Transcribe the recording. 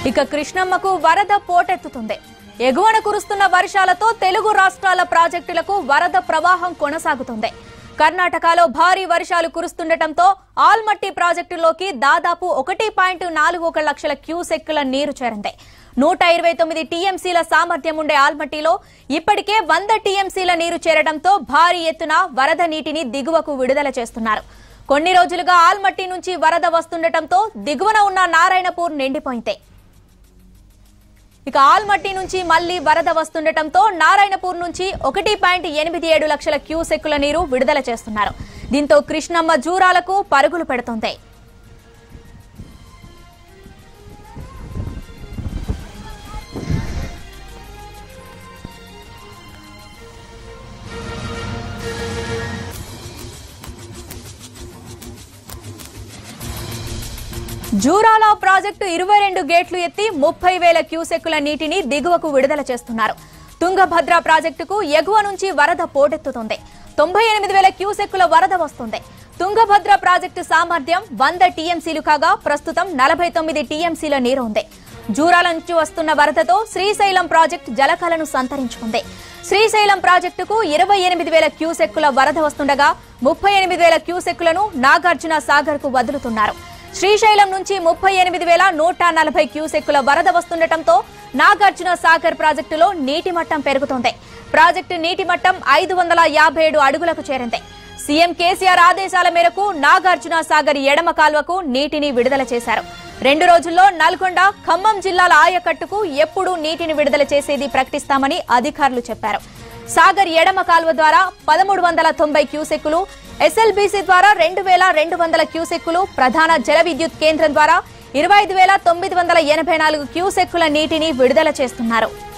ఇక కృష్ణమ్మకు వరద పోటెత్తుతుంది ఎగువన కురుస్తున్న వర్షాలతో తెలుగు రాష్ట్రాల ప్రాజెక్టులకు వరద ప్రవాహం కొనసాగుతుంది కర్ణాటకలో భారీ వర్షాలు కురుస్తుండటంతో ఆల్మట్టి ప్రాజెక్టులోకి దాదాపు ఒకటి పాయింట్ నాలుగు ఒక లక్షల క్యూసెక్కుల నీరు చేరింది నూట ఇరవై తొమ్మిది టీఎంసీల సామర్థ్యం ఉండే ఆల్మట్టిలో ఇప్పటికే వంద టీఎంసీల నీరు చేరడంతో భారీ ఎత్తున వరద నీటిని దిగువకు విడుదల చేస్తున్నారు కొన్ని రోజులుగా ఆల్మట్టి నుంచి వరద వస్తుండటంతో దిగువన ఉన్న నారాయణపూర్ నిండిపోయింది ఇక ఆల్మట్టి నుంచి మళ్లీ వరద వస్తుండటంతో నారాయణపూర్ నుంచి ఒకటి పాయింట్ ఎనిమిది ఏడు లక్షల క్యూసెక్కుల నీరు విడుదల చేస్తున్నారు దీంతో కృష్ణమ్మ జూరాలకు పరుగులు పెడుతోంది జూరాల ప్రాజెక్టు ఇరవై రెండు గేట్లు ఎత్తి ముప్పై వేల క్యూసెక్కుల నీటిని దిగువకు విడుదల చేస్తున్నారు తుంగభద్ర ప్రాజెక్టుకు ఎగువ నుంచి వరద పోటెత్తుతుంది తొంభై ఎనిమిది వేల క్యూసెక్కుల వరద వస్తుంది తుంగభద్ర ప్రాజెక్టు సామర్థ్యం వంద టీఎంసీలు కాగా ప్రస్తుతం నలభై తొమ్మిది టీఎంసీల నీరు ఉంది జూరాల నుంచి వస్తున్న వరదతో శ్రీశైలం ప్రాజెక్టు జలకలను సంతరించుకుంది శ్రీశైలం ప్రాజెక్టుకు ఇరవై ఎనిమిది వేల క్యూసెక్కుల వరద వస్తుండగా ముప్పై ఎనిమిది వేల క్యూసెక్కులను నాగార్జున సాగర్ కు వదులుతున్నారు శ్రీశైలం నుంచి ముప్పై ఎనిమిది వేల నూట నలభై క్యూసెక్కుల వరద వస్తుండటంతో నాగార్జున సాగర్ ప్రాజెక్టులో నీటి మట్టం పెరుగుతోంది ప్రాజెక్టు నీటి మట్టం ఐదు వందల యాభై ఏడు అడుగులకు చేరింది సీఎం కేసీఆర్ ఆదేశాల మేరకు నాగార్జున సాగర్ ఎడమ కాల్వకు నీటిని విడుదల చేశారు రెండు రోజుల్లో నల్గొండ ఖమ్మం జిల్లాల ఆయకట్టుకు ఎప్పుడూ నీటిని విడుదల చేసేది ప్రకటిస్తామని అధికారులు చెప్పారు సాగర్ ఎడమ కాల్వ ద్వారా పదమూడు వందల తొంభై క్యూసెక్కులు ఎస్ఎల్బీసీ ద్వారా రెండు వేల రెండు వందల క్యూసెక్కులు ప్రధాన జల విద్యుత్ కేంద్రం ద్వారా ఇరవై ఐదు వేల తొమ్మిది వందల ఎనభై నాలుగు క్యూసెక్కుల నీటిని విడుదల చేస్తున్నారు